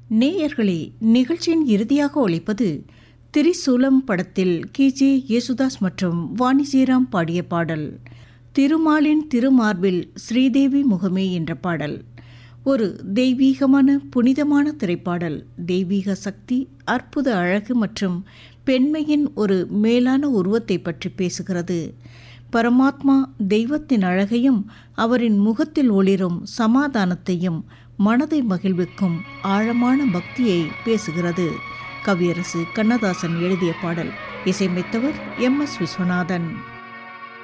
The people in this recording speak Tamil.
நேயர்களே நிகழ்ச்சியின் இறுதியாக ஒலிப்பது திரிசூலம் படத்தில் கே ஜே யேசுதாஸ் மற்றும் வாணி ஜெயராம் பாடிய பாடல் திருமாலின் திருமார்பில் ஸ்ரீதேவி முகமே என்ற பாடல் ஒரு தெய்வீகமான புனிதமான திரைப்பாடல் தெய்வீக சக்தி அற்புத அழகு மற்றும் பெண்மையின் ஒரு மேலான உருவத்தை பற்றி பேசுகிறது பரமாத்மா தெய்வத்தின் அழகையும் அவரின் முகத்தில் ஒளிரும் சமாதானத்தையும் மனதை மகிழ்விக்கும் ஆழமான பக்தியை பேசுகிறது கவியரசு கண்ணதாசன் எழுதிய பாடல் இசையமைத்தவர் எம் எஸ் விஸ்வநாதன்